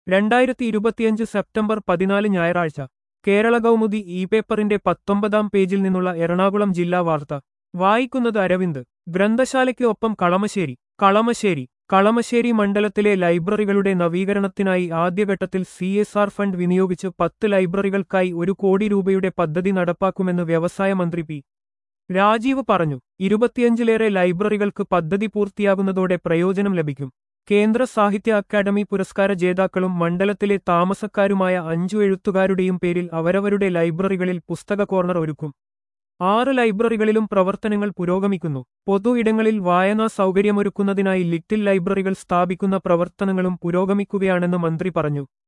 രണ്ടായിരത്തി ഇരുപത്തിയഞ്ച് സെപ്റ്റംബർ പതിനാല് ഞായറാഴ്ച കേരള കൗമുദി ഇ പേപ്പറിന്റെ പത്തൊമ്പതാം പേജിൽ നിന്നുള്ള എറണാകുളം ജില്ലാ വാർത്ത വായിക്കുന്നത് അരവിന്ദ് ഗ്രന്ഥശാലയ്ക്ക് ഒപ്പം കളമശ്ശേരി കളമശ്ശേരി കളമശ്ശേരി മണ്ഡലത്തിലെ ലൈബ്രറികളുടെ നവീകരണത്തിനായി ആദ്യഘട്ടത്തിൽ സി എസ് ആർ ഫണ്ട് വിനിയോഗിച്ച് പത്ത് ലൈബ്രറികൾക്കായി ഒരു കോടി രൂപയുടെ പദ്ധതി നടപ്പാക്കുമെന്ന് വ്യവസായ മന്ത്രി പി രാജീവ് പറഞ്ഞു ഇരുപത്തിയഞ്ചിലേറെ ലൈബ്രറികൾക്ക് പദ്ധതി പൂർത്തിയാകുന്നതോടെ പ്രയോജനം ലഭിക്കും കേന്ദ്ര സാഹിത്യ അക്കാദമി പുരസ്കാര ജേതാക്കളും മണ്ഡലത്തിലെ താമസക്കാരുമായ അഞ്ചു എഴുത്തുകാരുടെയും പേരിൽ അവരവരുടെ ലൈബ്രറികളിൽ പുസ്തക കോർണർ ഒരുക്കും ആറ് ലൈബ്രറികളിലും പ്രവർത്തനങ്ങൾ പുരോഗമിക്കുന്നു പൊതു ഇടങ്ങളിൽ വായനാ സൗകര്യമൊരുക്കുന്നതിനായി ലിറ്റിൽ ലൈബ്രറികൾ സ്ഥാപിക്കുന്ന പ്രവർത്തനങ്ങളും പുരോഗമിക്കുകയാണെന്ന് മന്ത്രി പറഞ്ഞു